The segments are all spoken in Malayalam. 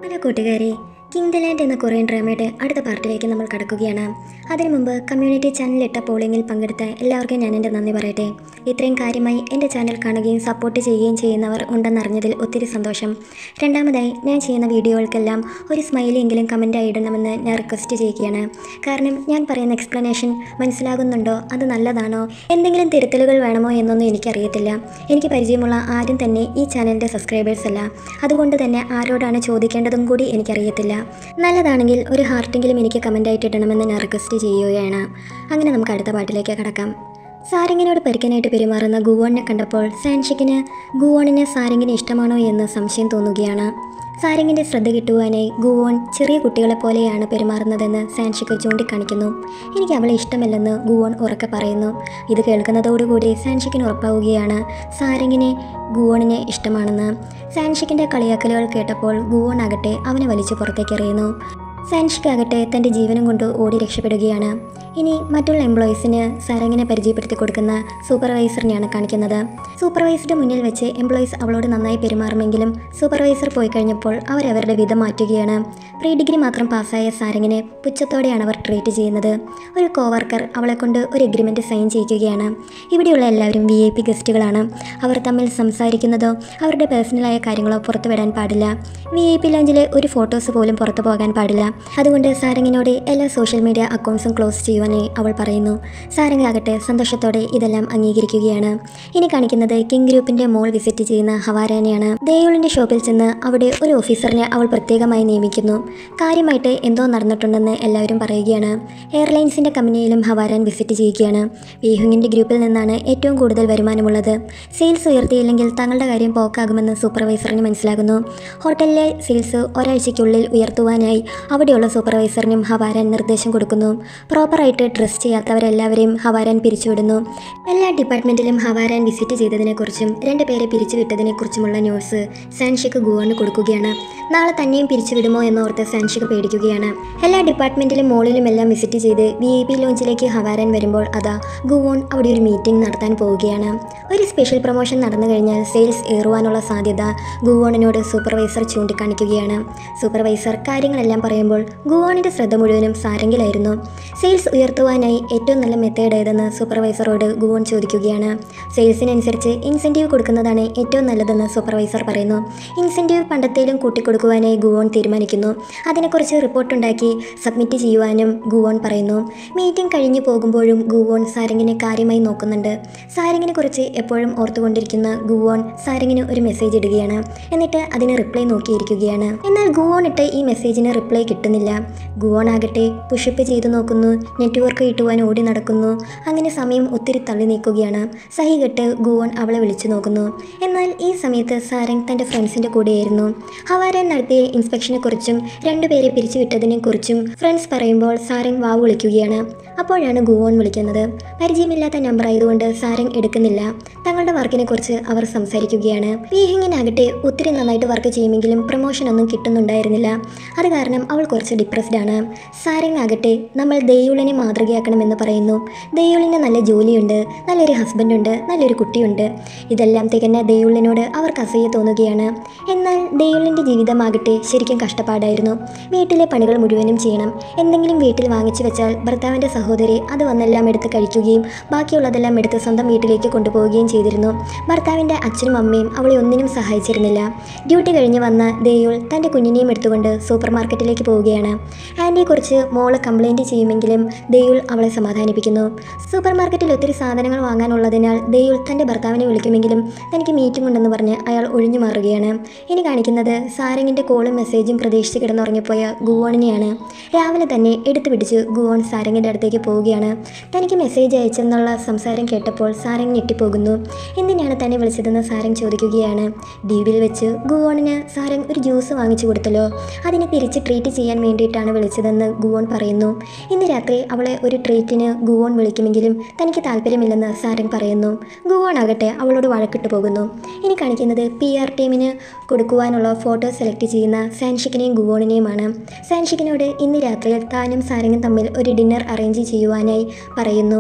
ഹലോ കൂട്ടുകാരെ കിങ് ദ ലാൻഡ് എന്ന കൊറിയൻ ഡ്രാമയുടെ അടുത്ത പാർട്ടിലേക്ക് നമ്മൾ കടക്കുകയാണ് അതിനു മുമ്പ് കമ്മ്യൂണിറ്റി ചാനലിലിട്ട പോളിംഗിൽ പങ്കെടുത്ത എല്ലാവർക്കും ഞാൻ എൻ്റെ നന്ദി പറയട്ടെ ഇത്രയും കാര്യമായി എൻ്റെ ചാനൽ കാണുകയും സപ്പോർട്ട് ചെയ്യുകയും ചെയ്യുന്നവർ ഉണ്ടെന്നറിഞ്ഞതിൽ ഒത്തിരി സന്തോഷം രണ്ടാമതായി ഞാൻ ചെയ്യുന്ന വീഡിയോകൾക്കെല്ലാം ഒരു സ്മൈലിയെങ്കിലും കമൻറ്റായി ഇടണമെന്ന് ഞാൻ റിക്വസ്റ്റ് ചെയ്യുകയാണ് കാരണം ഞാൻ പറയുന്ന എക്സ്പ്ലനേഷൻ മനസ്സിലാകുന്നുണ്ടോ അത് നല്ലതാണോ എന്തെങ്കിലും തിരുത്തലുകൾ വേണമോ എന്നൊന്നും എനിക്കറിയത്തില്ല എനിക്ക് പരിചയമുള്ള ആരും തന്നെ ഈ ചാനലിൻ്റെ സബ്സ്ക്രൈബേഴ്സ് അല്ല അതുകൊണ്ട് തന്നെ ആരോടാണ് ചോദിക്കേണ്ടതും കൂടി എനിക്കറിയത്തില്ല നല്ലതാണെങ്കിൽ ഒരു ഹാർട്ടെങ്കിലും എനിക്ക് കമൻ്റായിട്ട് ഇടണമെന്ന് ഞാൻ റിക്വസ്റ്റ് ചെയ്യുകയാണ് അങ്ങനെ നമുക്ക് അടുത്ത പാട്ടിലേക്ക് കടക്കാം സാരംഗിനോട് പരിക്കനായിട്ട് പെരുമാറുന്ന ഗുവോണിനെ കണ്ടപ്പോൾ സാൻഷിക്കിന് ഗുവോണിനെ സാരംഗിന് ഇഷ്ടമാണോ എന്ന് സംശയം തോന്നുകയാണ് സാരംഗിൻ്റെ ശ്രദ്ധ കിട്ടുവാനായി ഗുവോൺ ചെറിയ കുട്ടികളെ പോലെയാണ് പെരുമാറുന്നതെന്ന് സാൻഷിക്ക് ചൂണ്ടിക്കാണിക്കുന്നു എനിക്ക് അവളെ ഇഷ്ടമല്ലെന്ന് ഗുവോൺ ഉറക്കെ പറയുന്നു ഇത് കേൾക്കുന്നതോടുകൂടി സാൻഷിക്കിന് ഉറപ്പാവുകയാണ് സാരംഗിനെ ഗുവോണിനെ ഇഷ്ടമാണെന്ന് സാൻഷിക്കിൻ്റെ കളിയാക്കലുകൾ കേട്ടപ്പോൾ ഗുവോൺ ആകട്ടെ അവനെ വലിച്ചു പുറത്തേക്ക് എറിയുന്നു സാൻഷിക്കാകട്ടെ തൻ്റെ ജീവനും കൊണ്ട് ഓടി രക്ഷപ്പെടുകയാണ് ഇനി മറ്റുള്ള എംപ്ലോയീസിന് സാരംഗിനെ പരിചയപ്പെടുത്തി കൊടുക്കുന്ന സൂപ്പർവൈസറിനെയാണ് കാണിക്കുന്നത് സൂപ്പർവൈസറുടെ മുന്നിൽ വെച്ച് എംപ്ലോയീസ് അവളോട് നന്നായി പെരുമാറുമെങ്കിലും സൂപ്പർവൈസർ പോയി കഴിഞ്ഞപ്പോൾ അവരവരുടെ വിധം മാറ്റുകയാണ് പ്രീ ഡിഗ്രി മാത്രം പാസ്സായ സാരംഗിനെ പുച്ഛത്തോടെയാണ് അവർ ട്രീറ്റ് ചെയ്യുന്നത് ഒരു കോവർക്കർ അവളെ കൊണ്ട് ഒരു എഗ്രിമെൻ്റ് സൈൻ ചെയ്യിക്കുകയാണ് ഇവിടെയുള്ള എല്ലാവരും വി ഐ പി ഗസ്റ്റുകളാണ് അവർ തമ്മിൽ സംസാരിക്കുന്നതോ അവരുടെ പേഴ്സണലായ കാര്യങ്ങളോ പുറത്തു വിടാൻ പാടില്ല വി ഐ പി ലോഞ്ചിലെ ഒരു ഫോട്ടോസ് പോലും പുറത്തു പോകാൻ പാടില്ല അതുകൊണ്ട് സാരംഗിനോട് എല്ലാ സോഷ്യൽ മീഡിയ അക്കൗണ്ട്സും ക്ലോസ് ചെയ്യുവാനായി അവൾ പറയുന്നു സാരംഗ് ആകട്ടെ സന്തോഷത്തോടെ ഇതെല്ലാം അംഗീകരിക്കുകയാണ് ഇനി കാണിക്കുന്നത് കിങ് ഗ്രൂപ്പിന്റെ മോൾ വിസിറ്റ് ചെയ്യുന്ന ഹവാരാനെയാണ് ദേയോളിന്റെ ഷോപ്പിൽ ചെന്ന് അവിടെ ഒരു ഓഫീസറിനെ അവൾ പ്രത്യേകമായി നിയമിക്കുന്നു കാര്യമായിട്ട് എന്തോ നടന്നിട്ടുണ്ടെന്ന് എല്ലാവരും പറയുകയാണ് എയർലൈൻസിന്റെ കമ്പനിയിലും ഹവാരാൻ വിസിറ്റ് ചെയ്യുകയാണ് വീഹുങ്ങിന്റെ ഗ്രൂപ്പിൽ നിന്നാണ് ഏറ്റവും കൂടുതൽ വരുമാനമുള്ളത് സെയിൽസ് ഉയർത്തിയില്ലെങ്കിൽ തങ്ങളുടെ കാര്യം പോക്കാകുമെന്ന് സൂപ്പർവൈസറിന് മനസ്സിലാകുന്നു ഹോട്ടലിലെ സെയിൽസ് ഒരാഴ്ചയ്ക്കുള്ളിൽ ഉയർത്തുവാനായി അവിടെയുള്ള സൂപ്പർവൈസറിനും ഹവാരാൻ നിർദ്ദേശം കൊടുക്കുന്നു പ്രോപ്പറായിട്ട് ഡ്രസ് ചെയ്യാത്തവരെല്ലാവരെയും ഹവാരാൻ പിരിച്ചുവിടുന്നു എല്ലാ ഡിപ്പാർട്ട്മെൻറ്റിലും ഹവാരാൻ വിസിറ്റ് ചെയ്തതിനെക്കുറിച്ചും രണ്ട് പേരെ പിരിച്ചുവിട്ടതിനെക്കുറിച്ചുമുള്ള ന്യൂസ് സാൻഷിക്ക് ഗുവാണ് കൊടുക്കുകയാണ് നാളെ തന്നെയും പിരിച്ചുവിടുമോ എന്നോർത്ത് സാൻഷിക്ക് പേടിക്കുകയാണ് എല്ലാ ഡിപ്പാർട്ട്മെൻറ്റിലും മോളിലും എല്ലാം വിസിറ്റ് ചെയ്ത് വി ഐ പി ലോഞ്ചിലേക്ക് ഹവാരാൻ വരുമ്പോൾ അതാ ഗുവോൺ അവിടെ ഒരു മീറ്റിംഗ് നടത്താൻ പോവുകയാണ് ഒരു സ്പെഷ്യൽ പ്രൊമോഷൻ നടന്നു കഴിഞ്ഞാൽ സെയിൽസ് ഏറുവാനുള്ള സാധ്യത ഗുവോണിനോട് സൂപ്പർവൈസർ ചൂണ്ടിക്കാണിക്കുകയാണ് സൂപ്പർവൈസർ കാര്യങ്ങളെല്ലാം പറയുമ്പോൾ ഗുവോണിൻ്റെ ശ്രദ്ധ മുഴുവനും സാരംഗിലായിരുന്നു സെയിൽസ് ഉയർത്തുവാനായി ഏറ്റവും നല്ല മെത്തേഡ് ഏതെന്ന് സൂപ്പർവൈസറോട് ഗുവോൺ ചോദിക്കുകയാണ് സെയിൽസിനനുസരിച്ച് ഇൻസെൻറ്റീവ് കൊടുക്കുന്നതാണ് ഏറ്റവും നല്ലതെന്ന് സൂപ്പർവൈസർ പറയുന്നു ഇൻസെൻറ്റീവ് പണ്ടത്തേലും കൂട്ടിക്കൊടുക്കുവാനായി ഗുവോൺ തീരുമാനിക്കുന്നു അതിനെക്കുറിച്ച് റിപ്പോർട്ടുണ്ടാക്കി സബ്മിറ്റ് ചെയ്യുവാനും ഗുവോൺ പറയുന്നു മീറ്റിംഗ് കഴിഞ്ഞു പോകുമ്പോഴും ഗുവോൺ സാരംഗിനെ കാര്യമായി നോക്കുന്നുണ്ട് സാരംഗിനെ കുറിച്ച് എപ്പോഴും ഓർത്തുകൊണ്ടിരിക്കുന്ന ഗുവോൺ സാരംഗിന് ഒരു മെസ്സേജ് ഇടുകയാണ് എന്നിട്ട് അതിന് റിപ്ലൈ നോക്കിയിരിക്കുകയാണ് എന്നാൽ ഗുവോൺ ഇട്ട് ഈ മെസ്സേജിന് റിപ്ലൈ കിട്ടുന്നില്ല ഗുവോൺ ആകട്ടെ പുഷപ്പ് ചെയ്തു നോക്കുന്നു നെറ്റ്വർക്ക് കിട്ടുവാൻ ഓടി നടക്കുന്നു അങ്ങനെ സമയം ഒത്തിരി തള്ളി നീക്കുകയാണ് സഹികെട്ട് ഗുവോൺ അവളെ വിളിച്ചു നോക്കുന്നു എന്നാൽ ഈ സമയത്ത് സാരംഗ് തൻ്റെ ഫ്രണ്ട്സിൻ്റെ കൂടെയായിരുന്നു ഹവാരൻ നടത്തിയ ഇൻസ്പെക്ഷനെ കുറിച്ചും രണ്ടുപേരെ പിരിച്ചുവിട്ടതിനെ കുറിച്ചും ഫ്രണ്ട്സ് പറയുമ്പോൾ സാരംഗ് വാവ് വിളിക്കുകയാണ് അപ്പോഴാണ് ഗുവോൺ വിളിക്കുന്നത് പരിചയമില്ലാത്ത നമ്പർ ആയതുകൊണ്ട് സാരംഗ് എടുക്കുന്നില്ല തങ്ങളുടെ വർക്കിനെ കുറിച്ച് അവർ സംസാരിക്കുകയാണ് വീഹിങ്ങിനാകട്ടെ ഒത്തിരി നന്നായിട്ട് വർക്ക് ചെയ്യുമെങ്കിലും പ്രൊമോഷൻ ഒന്നും കിട്ടുന്നുണ്ടായിരുന്നില്ല അത് കാരണം അവൾ കുറച്ച് ഡിപ്രസ്ഡ് ആണ് സാരംഗ് ആകട്ടെ നമ്മൾ ദയുളിനെ മാതൃകയാക്കണമെന്ന് പറയുന്നു ദയുളിന് നല്ല ജോലിയുണ്ട് നല്ലൊരു ഹസ്ബൻഡ് ഉണ്ട് നല്ലൊരു കുട്ടിയുണ്ട് ഇതെല്ലാം തികഞ്ഞ ദയുളിനോട് അവർക്ക് അസൂയ തോന്നുകയാണ് എന്നാൽ ദയുളിൻ്റെ ജീവിതമാകട്ടെ ശരിക്കും കഷ്ടപ്പാടായിരുന്നു വീട്ടിലെ പണികൾ മുഴുവനും ചെയ്യണം എന്തെങ്കിലും വീട്ടിൽ വാങ്ങിച്ചു വെച്ചാൽ ഭർത്താവിൻ്റെ സഹോദരി അത് വന്നെല്ലാം എടുത്ത് കഴിക്കുകയും ബാക്കിയുള്ളതെല്ലാം എടുത്ത് സ്വന്തം വീട്ടിലേക്ക് കൊണ്ടുപോവുകയും ചെയ്തിരുന്നു ഭർത്താവിൻ്റെ അച്ഛനും അമ്മയും അവളെ ഒന്നിനും സഹായിച്ചിരുന്നില്ല ഡ്യൂട്ടി കഴിഞ്ഞ് വന്ന ദേയുൾ തൻ്റെ കുഞ്ഞിനെയും എടുത്തുകൊണ്ട് സൂപ്പർ മാർക്കറ്റിലേക്ക് പോവുകയാണ് ആൻറ്റിയെക്കുറിച്ച് മോള് കംപ്ലൈൻറ്റ് ചെയ്യുമെങ്കിലും ദേയുൾ അവളെ സമാധാനിപ്പിക്കുന്നു സൂപ്പർ മാർക്കറ്റിൽ ഒത്തിരി സാധനങ്ങൾ വാങ്ങാനുള്ളതിനാൽ ദേയുൾ തൻ്റെ ഭർത്താവിനെ വിളിക്കുമെങ്കിലും തനിക്ക് മീറ്റിംഗ് ഉണ്ടെന്ന് പറഞ്ഞ് അയാൾ ഒഴിഞ്ഞു മാറുകയാണ് ഇനി കാണിക്കുന്നത് സാരംഗിൻ്റെ കോളും മെസ്സേജും പ്രതീക്ഷിച്ച് കിടന്നുറങ്ങിപ്പോയ ഗുവോണിനെയാണ് രാവിലെ തന്നെ എടുത്തു പിടിച്ച് ഗുവോൺ സാരംഗിൻ്റെ അടുത്തേക്ക് പോവുകയാണ് തനിക്ക് മെസ്സേജ് അയച്ചെന്നുള്ള സംസാരം കേട്ടപ്പോൾ സാരംഗ് ഞെട്ടിപ്പോകുന്നു എന്തിനാണ് തന്നെ വിളിച്ചതെന്ന് സാരംഗ് ചോദിക്കുകയാണ് ദ്വീപിൽ വെച്ച് ഗുവോണിന് സാരംഗ് ഒരു ജ്യൂസ് വാങ്ങിച്ചു കൊടുത്തല്ലോ അതിനെ തിരിച്ച് ട്രീറ്റ് ചെയ്യാൻ വേണ്ടിയിട്ടാണ് വിളിച്ചതെന്ന് ഗുവോൺ പറയുന്നു ഇന്ന് രാത്രി അവളെ ഒരു ട്രീറ്റിന് ഗുവോൺ വിളിക്കുമെങ്കിലും തനിക്ക് താല്പര്യമില്ലെന്ന് സാരംഗ് പറയുന്നു ഗുവോൺ ആകട്ടെ അവളോട് വഴക്കിട്ട് പോകുന്നു ഇനി കാണിക്കുന്നത് പി ആർ ടീമിന് കൊടുക്കുവാനുള്ള ഫോട്ടോ സെലക്ട് ചെയ്യുന്ന സാൻഷിക്കിനെയും ഗുവോണിനെയുമാണ് സാൻഷിക്കിനോട് ഇന്ന് രാത്രിയിൽ താനും സാരംഗും തമ്മിൽ ഒരു ഡിന്നർ അറേഞ്ച് ചെയ്യുവാനായി പറയുന്നു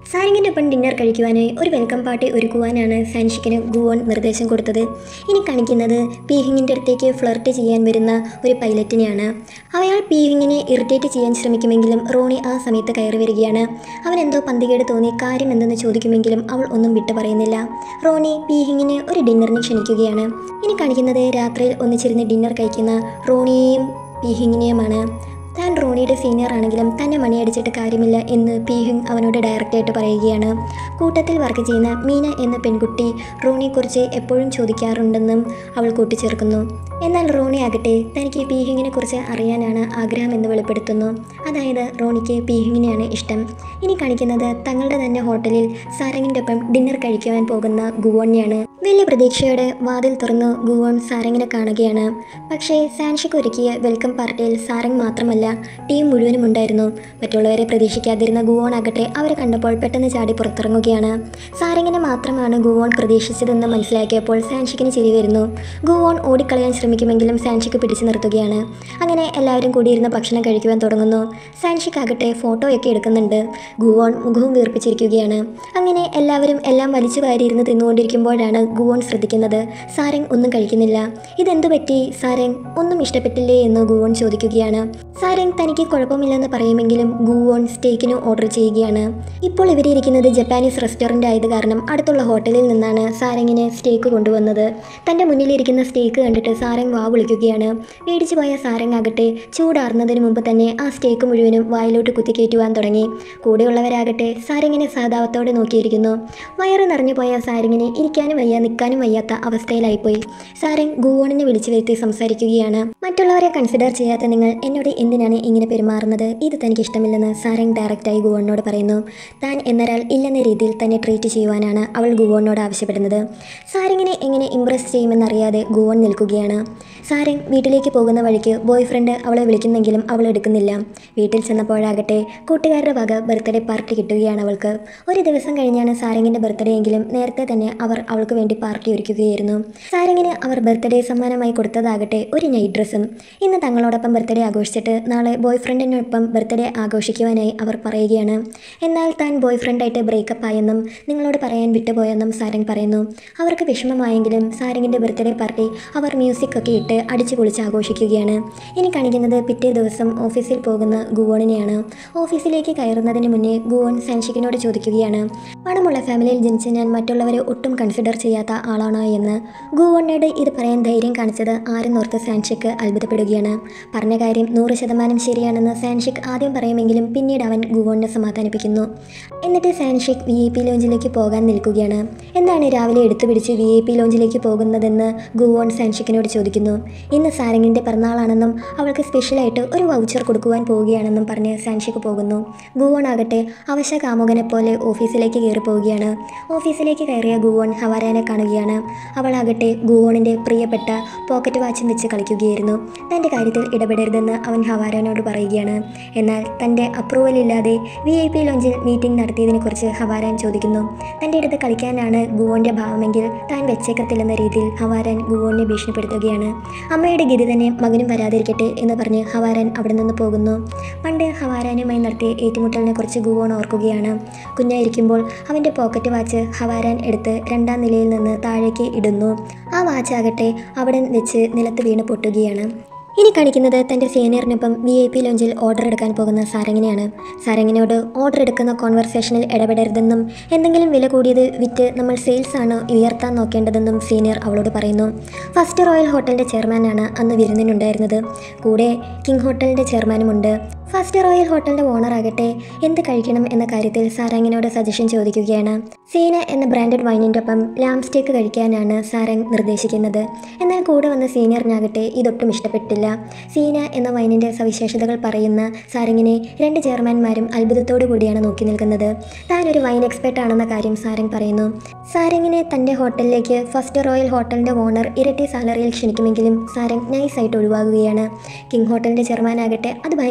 സാരംഗിൻ്റെ ഒപ്പം ഡിന്നർ കഴിക്കുവാനായി ഒരു വെൽക്കം പാർട്ടി ഒരുക്കുവാനാണ് സാൻഷിക്കിന് ഗുവോൺ നിർദ്ദേശം കൊടുത്തത് ഇനി കാണിക്കുന്നത് പീഹിങ്ങിൻ്റെ അടുത്തേക്ക് ഫ്ലർട്ട് ചെയ്യാൻ വരുന്ന ഒരു പൈലറ്റിനെയാണ് അയാൾ പീഹിങ്ങിനെ ഇറിറ്റേറ്റ് ചെയ്യാൻ ശ്രമിക്കുമെങ്കിലും റോണി ആ സമയത്ത് കയറി വരികയാണ് അവൻ എന്തോ പന്തികേട് തോന്നി കാര്യം എന്തെന്ന് ചോദിക്കുമെങ്കിലും അവൾ ഒന്നും വിട്ടു പറയുന്നില്ല റോണി പീഹിങ്ങിന് ഒരു ഡിന്നറിന് ക്ഷണിക്കുകയാണ് ഇനി കാണിക്കുന്നത് രാത്രിയിൽ ഒന്നിച്ചിരുന്ന് ഡിന്നർ കഴിക്കുന്ന റോണിയെയും പീഹിങ്ങിനെയുമാണ് താൻ റോണിയുടെ സീനിയർ ആണെങ്കിലും തന്നെ മണിയടിച്ചിട്ട് കാര്യമില്ല എന്ന് പീഹിങ് അവനോട് ഡയറക്റ്റായിട്ട് പറയുകയാണ് കൂട്ടത്തിൽ വർക്ക് ചെയ്യുന്ന മീന എന്ന പെൺകുട്ടി റോണിയെക്കുറിച്ച് എപ്പോഴും ചോദിക്കാറുണ്ടെന്നും അവൾ കൂട്ടിച്ചേർക്കുന്നു എന്നാൽ റോണി ആകട്ടെ തനിക്ക് പീഹിങ്ങിനെ കുറിച്ച് അറിയാനാണ് ആഗ്രഹം എന്ന് വെളിപ്പെടുത്തുന്നു അതായത് റോണിക്ക് പീഹിങ്ങിനെയാണ് ഇഷ്ടം ഇനി കാണിക്കുന്നത് തങ്ങളുടെ തന്നെ ഹോട്ടലിൽ സാരംഗിൻ്റെ ഒപ്പം ഡിന്നർ കഴിക്കുവാൻ പോകുന്ന ഗുവോണിയാണ് വലിയ പ്രതീക്ഷയോടെ വാതിൽ തുറന്ന് ഗുവോൺ സാരംഗിനെ കാണുകയാണ് പക്ഷേ സാൻഷിക്ക് ഒരുക്കിയ വെൽക്കം പാർട്ടിയിൽ സാരംഗ് മാത്രമല്ല ടീം മുഴുവനും ഉണ്ടായിരുന്നു മറ്റുള്ളവരെ പ്രതീക്ഷിക്കാതിരുന്ന ഗുവോൺ ആകട്ടെ അവരെ കണ്ടപ്പോൾ പെട്ടെന്ന് ചാടി പുറത്തിറങ്ങുകയാണ് സാരംഗിനെ മാത്രമാണ് ഗുവോൺ പ്രതീക്ഷിച്ചതെന്ന് മനസ്സിലാക്കിയപ്പോൾ സാൻഷിക്കിന് ചിരി വരുന്നു ഗുവോൺ ഓടിക്കളയാൻ ശ്രമിക്കുമെങ്കിലും സാൻഷിക്ക് പിടിച്ചു നിർത്തുകയാണ് അങ്ങനെ എല്ലാവരും കൂടിയിരുന്ന് ഭക്ഷണം കഴിക്കുവാൻ തുടങ്ങുന്നു സാൻഷിക്ക് ആകട്ടെ ഫോട്ടോയൊക്കെ എടുക്കുന്നുണ്ട് ഗുവോൺ മുഖവും വീർപ്പിച്ചിരിക്കുകയാണ് അങ്ങനെ എല്ലാവരും എല്ലാം വലിച്ചു വാരിയിരുന്ന് തിന്നുകൊണ്ടിരിക്കുമ്പോഴാണ് ഗുവോൺ ശ്രദ്ധിക്കുന്നത് സാരംഗ് ഒന്നും കഴിക്കുന്നില്ല ഇതെന്തു പറ്റി സാരംഗ് ഒന്നും ഇഷ്ടപ്പെട്ടില്ലേ എന്ന് ഗുവോൺ ചോദിക്കുകയാണ് സാരംഗ് തനിക്ക് കുഴപ്പമില്ലെന്ന് പറയുമെങ്കിലും ഗുവോൺ സ്റ്റേക്കിന് ഓർഡർ ചെയ്യുകയാണ് ഇപ്പോൾ ഇവരിയ്ക്കുന്നത് ജപ്പാനീസ് റെസ്റ്റോറൻ്റ് ആയത് കാരണം അടുത്തുള്ള ഹോട്ടലിൽ നിന്നാണ് സാരംഗിന് സ്റ്റേക്ക് കൊണ്ടുവന്നത് തൻ്റെ മുന്നിലിരിക്കുന്ന സ്റ്റേക്ക് കണ്ടിട്ട് സാരംഗ് വാ വിളിക്കുകയാണ് പേടിച്ചു പോയ സാരംഗ് ആകട്ടെ ചൂടാറുന്നതിന് മുമ്പ് തന്നെ ആ സ്റ്റേക്ക് മുഴുവനും വായിലോട്ട് കുത്തിക്കയറ്റുവാൻ തുടങ്ങി കൂടെയുള്ളവരാകട്ടെ സാരംഗിനെ സഹതാപത്തോടെ നോക്കിയിരിക്കുന്നു വയറ് നിറഞ്ഞു പോയ സാരംഗിന് ഇരിക്കാനും വയ്യ നിൽക്കാനും വയ്യാത്ത അവസ്ഥയിലായിപ്പോയി സാരംഗ് ഗുവോണിനെ വിളിച്ചു വരുത്തി സംസാരിക്കുകയാണ് മറ്റുള്ളവരെ കൺസിഡർ ചെയ്യാത്ത നിങ്ങൾ എന്നോട് എന്തിനാണ് ഇങ്ങനെ പെരുമാറുന്നത് ഇത് തനിക്ക് ഇഷ്ടമില്ലെന്ന് സാരംഗ് ഡയറക്റ്റായി ഗുവോണിനോട് പറയുന്നു താൻ എന്നൊരാൾ ഇല്ലെന്ന രീതിയിൽ തന്നെ ട്രീറ്റ് ചെയ്യുവാനാണ് അവൾ ഗുവോണിനോട് ആവശ്യപ്പെടുന്നത് സാരംഗിനെ എങ്ങനെ ഇംപ്രസ് ചെയ്യുമെന്നറിയാതെ ഗുവോൺ നിൽക്കുകയാണ് സാരംഗ് വീട്ടിലേക്ക് പോകുന്ന വഴിക്ക് ബോയ് ഫ്രണ്ട് അവളെ വിളിക്കുന്നെങ്കിലും അവൾ എടുക്കുന്നില്ല വീട്ടിൽ ചെന്നപ്പോഴാകട്ടെ കൂട്ടുകാരുടെ വക ബർത്ത്ഡേ പാർട്ടി കിട്ടുകയാണ് അവൾക്ക് ഒരു ദിവസം കഴിഞ്ഞാണ് സാരംഗിൻ്റെ ബർത്ത്ഡേ എങ്കിലും നേരത്തെ തന്നെ അവർ അവൾക്ക് വേണ്ടി പാർട്ടി ഒരുക്കുകയായിരുന്നു സാരംഗിന് അവർ ബർത്ത്ഡേ സമ്മാനമായി കൊടുത്തതാകട്ടെ ഒരു നൈറ്റ് ഡ്രസ്സും ഇന്ന് തങ്ങളോടൊപ്പം ബർത്ത്ഡേ ആഘോഷിച്ചിട്ട് നാളെ ബോയ് ഫ്രണ്ടിനൊപ്പം ബർത്ത്ഡേ ആഘോഷിക്കുവാനായി അവർ പറയുകയാണ് എന്നാൽ താൻ ബോയ് ഫ്രണ്ടായിട്ട് ബ്രേക്കപ്പ് ആയെന്നും നിങ്ങളോട് പറയാൻ വിട്ടുപോയെന്നും സാരംഗ് പറയുന്നു അവർക്ക് വിഷമമായെങ്കിലും സാരംഗിൻ്റെ ബർത്ത്ഡേ പാർട്ടി അവർ മ്യൂസിക് ഒക്കെ ഇട്ട് അടിച്ചു പൊളിച്ച് ആഘോഷിക്കുകയാണ് ഇനി കാണിക്കുന്നത് പിറ്റേ ദിവസം ഓഫീസിൽ പോകുന്ന ഗുവോണിനെയാണ് ഓഫീസിലേക്ക് കയറുന്നതിന് മുന്നേ ഗുവോൺ സാൻഷിക്കിനോട് ചോദിക്കുകയാണ് പണമുള്ള ഫാമിലിയിൽ ജനിച്ച ഞാൻ മറ്റുള്ളവരെ ഒട്ടും കൺസിഡർ ചെയ്യാത്ത ആളാണോ എന്ന് ഗുവോണിനോട് ഇത് പറയാൻ ധൈര്യം കാണിച്ചത് ആരെന്നോർത്ത് സാൻഷിക്ക് അത്ഭുതപ്പെടുകയാണ് പറഞ്ഞ കാര്യം നൂറ് ശതമാനം ശരിയാണെന്ന് സാൻഷിക് ആദ്യം പറയുമെങ്കിലും പിന്നീട് അവൻ ഗുവോണിനെ സമാധാനിപ്പിക്കുന്നു എന്നിട്ട് സാൻഷിക് വി ഐ പി ലോഞ്ചിലേക്ക് പോകാൻ നിൽക്കുകയാണ് എന്താണ് രാവിലെ എടുത്തു പിടിച്ച് വി ഐ പി ലോഞ്ചിലേക്ക് പോകുന്നതെന്ന് ഗുവോൺ സാൻഷിക്കിനോട് ചോദിക്കുന്നു ഇന്ന് സാരംഗിൻ്റെ പിറന്നാളാണെന്നും അവൾക്ക് സ്പെഷ്യലായിട്ട് ഒരു വൗച്ചർ കൊടുക്കുവാൻ പോവുകയാണെന്നും പറഞ്ഞ് സാൻഷിക്ക് പോകുന്നു ഗുവോൺ ആകട്ടെ അവശ കാമുകനെ പോലെ ഓഫീസിലേക്ക് കയറി പോവുകയാണ് ഓഫീസിലേക്ക് കയറിയ ഗുവോൺ ഹവാരാനെ കാണുകയാണ് അവളാകട്ടെ ഗുവോണിൻ്റെ പ്രിയപ്പെട്ട പോക്കറ്റ് വാച്ചും വെച്ച് കളിക്കുകയായിരുന്നു തൻ്റെ കാര്യത്തിൽ ഇടപെടരുതെന്ന് അവൻ ഹവാരാനോട് പറയുകയാണ് എന്നാൽ തൻ്റെ അപ്രൂവൽ ഇല്ലാതെ വി ഐ പി ലോഞ്ചിൽ മീറ്റിംഗ് നടത്തിയതിനെക്കുറിച്ച് ഹവാരാൻ ചോദിക്കുന്നു തൻ്റെ അടുത്ത് കളിക്കാനാണ് ഗുവോൻ്റെ ഭാവമെങ്കിൽ താൻ വെച്ചേക്കത്തില്ലെന്ന രീതിയിൽ ഹവാരാൻ ഗുവോണിനെ ഭീഷണിപ്പെടുത്തുകയാണ് അമ്മയുടെ ഗതി തന്നെ മകനും വരാതിരിക്കട്ടെ എന്ന് പറഞ്ഞ് ഹവാരാൻ അവിടെ നിന്ന് പോകുന്നു പണ്ട് ഹവാരാനുമായി നടത്തിയ ഏറ്റുമുട്ടലിനെ കുറിച്ച് ഗുവോൺ ഓർക്കുകയാണ് കുഞ്ഞായിരിക്കുമ്പോൾ അവൻ്റെ പോക്കറ്റ് വാച്ച് ഹവാരാൻ എടുത്ത് രണ്ടാം നിലയിൽ നിന്ന് താഴേക്ക് ഇടുന്നു ആ വാച്ചാകട്ടെ അവിടെ വെച്ച് നിലത്ത് വീണ് പൊട്ടുകയാണ് ഇനി കാണിക്കുന്നത് തൻ്റെ സീനിയറിനൊപ്പം വി ഐ പി ലോഞ്ചിൽ ഓർഡർ എടുക്കാൻ പോകുന്ന സാരംഗിനെയാണ് സാരംഗിനോട് ഓർഡർ എടുക്കുന്ന കോൺവെർസേഷനിൽ ഇടപെടരുതെന്നും എന്തെങ്കിലും വില കൂടിയത് വിറ്റ് നമ്മൾ സെയിൽസ് ആണ് ഉയർത്താൻ നോക്കേണ്ടതെന്നും സീനിയർ അവളോട് പറയുന്നു ഫസ്റ്റ് റോയൽ ഹോട്ടലിൻ്റെ ചെയർമാനാണ് അന്ന് വിരുന്നിനുണ്ടായിരുന്നത് കൂടെ കിങ് ഹോട്ടലിൻ്റെ ചെയർമാനുമുണ്ട് ഫസ്റ്റ് റോയൽ ഹോട്ടലിൻ്റെ ഓണർ ആകട്ടെ എന്ത് കഴിക്കണം എന്ന കാര്യത്തിൽ സാരംഗിനോട് സജഷൻ ചോദിക്കുകയാണ് സീന എന്ന ബ്രാൻഡഡ് വൈനിൻ്റെ ഒപ്പം ലാം സ്റ്റേക്ക് കഴിക്കാനാണ് സാരംഗ് നിർദ്ദേശിക്കുന്നത് എന്നാൽ കൂടെ വന്ന സീനിയറിനാകട്ടെ ഇതൊട്ടും ഇഷ്ടപ്പെട്ടില്ല സീന എന്ന വൈനിൻ്റെ സവിശേഷതകൾ പറയുന്ന സാരംഗിനെ രണ്ട് ചെയർമാൻമാരും അത്ഭുതത്തോടു കൂടിയാണ് നോക്കി നിൽക്കുന്നത് താൻ ഒരു വൈൻ എക്സ്പെർട്ട് ആണെന്ന കാര്യം സാരംഗ് പറയുന്നു സാരംഗിനെ തൻ്റെ ഹോട്ടലിലേക്ക് ഫസ്റ്റ് റോയൽ ഹോട്ടലിൻ്റെ ഓണർ ഇരട്ടി സാലറിയിൽ ക്ഷണിക്കുമെങ്കിലും സാരംഗ് നൈസായിട്ട് ഒഴിവാകുകയാണ് കിങ് ഹോട്ടലിൻ്റെ ചെയർമാനാകട്ടെ അത് ഭയങ്കരമായി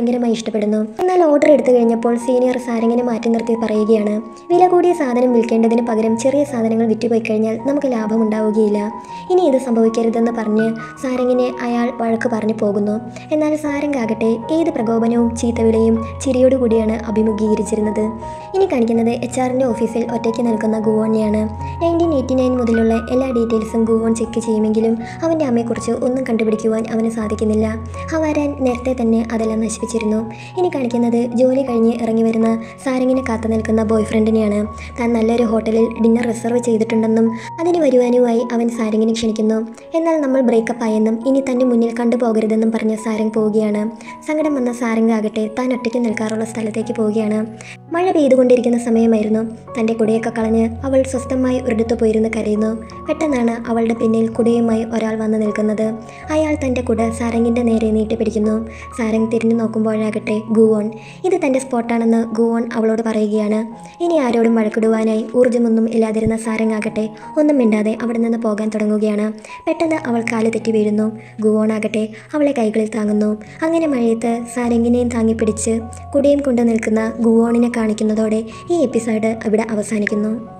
ഇഷ്ടപ്പെടുന്നു എന്നാൽ ഓർഡർ എടുത്തു കഴിഞ്ഞപ്പോൾ സീനിയർ സാരംഗിനെ മാറ്റി നിർത്തി പറയുകയാണ് വില കൂടിയ സാധനം വിൽക്കേണ്ടതിന് പകരം ചെറിയ സാധനങ്ങൾ വിറ്റുപോയി കഴിഞ്ഞാൽ നമുക്ക് ലാഭം ഉണ്ടാവുകയില്ല ഇനി ഇത് സംഭവിക്കരുതെന്ന് പറഞ്ഞ് സാരംഗിനെ അയാൾ വഴക്ക് പറഞ്ഞു പോകുന്നു എന്നാൽ സാരംഗാകട്ടെ ഏത് പ്രകോപനവും ചീത്തവിളിയും ചിരിയോടുകൂടിയാണ് അഭിമുഖീകരിച്ചിരുന്നത് ഇനി കാണിക്കുന്നത് എച്ച് ആറിൻ്റെ ഓഫീസിൽ ഒറ്റയ്ക്ക് നിൽക്കുന്ന ഗുവോണിയാണ് നയൻറ്റീൻ എയ്റ്റി നയൻ മുതലുള്ള എല്ലാ ഡീറ്റെയിൽസും ഗുവോൺ ചെക്ക് ചെയ്യുമെങ്കിലും അവൻ്റെ അമ്മയെക്കുറിച്ച് ഒന്നും കണ്ടുപിടിക്കുവാൻ അവന് സാധിക്കുന്നില്ല ഹവാരാൻ നേരത്തെ തന്നെ അതെല്ലാം നശിപ്പിച്ചിരുന്നു ഇനി കാണിക്കുന്നത് ജോലി കഴിഞ്ഞ് ഇറങ്ങി വരുന്ന സാരംഗിനെ കാത്തു നിൽക്കുന്ന ബോയ് ഫ്രണ്ടിനെയാണ് താൻ നല്ലൊരു ഹോട്ടലിൽ ഡിന്നർ റിസർവ് ചെയ്തിട്ടുണ്ടെന്നും അതിന് വരുവാനുമായി അവൻ സാരംഗിനെ ക്ഷണിക്കുന്നു എന്നാൽ നമ്മൾ ബ്രേക്കപ്പ് ആയെന്നും ഇനി തൻ്റെ മുന്നിൽ കണ്ടുപോകരുതെന്നും പറഞ്ഞ് സാരംഗ് പോവുകയാണ് സങ്കടം വന്ന സാരംഗ് ആകട്ടെ താൻ ഒറ്റയ്ക്ക് നിൽക്കാറുള്ള സ്ഥലത്തേക്ക് പോവുകയാണ് മഴ പെയ്തുകൊണ്ടിരിക്കുന്ന സമയമായിരുന്നു തൻ്റെ കുടയൊക്കെ കളഞ്ഞ് അവൾ സ്വസ്ഥമായി ഒരിടത്ത് പോയിരുന്ന് കരയുന്നു പെട്ടെന്നാണ് അവളുടെ പിന്നിൽ കുടയുമായി ഒരാൾ വന്നു നിൽക്കുന്നത് അയാൾ തൻ്റെ കുട സാരംഗിൻ്റെ നേരെ നീട്ടിപ്പിടിക്കുന്നു സാരംഗ് തിരിഞ്ഞു നോക്കുമ്പോഴാകട്ടെ ഗുവോൺ ഇത് തൻ്റെ സ്പോട്ടാണെന്ന് ഗുവോൺ അവളോട് പറയുകയാണ് ഇനി ആരോടും വഴക്കിടുവാനായി ഊർജ്ജമൊന്നും ഇല്ലാതിരുന്ന സാരംഗ് ആകട്ടെ ഒന്നും മിണ്ടാതെ അവിടെ നിന്ന് പോകാൻ തുടങ്ങുകയാണ് പെട്ടെന്ന് അവൾ കാല് തെറ്റി വീഴുന്നു ഗുവോൺ ആകട്ടെ അവളെ കൈകളിൽ താങ്ങുന്നു അങ്ങനെ മഴയത്ത് സാരംഗിനെയും താങ്ങിപ്പിടിച്ച് കുടയും കൊണ്ട് നിൽക്കുന്ന ഗുവോണിനെ കാണിക്കുന്നതോടെ ഈ എപ്പിസോഡ് അവിടെ അവസാനിക്കുന്നു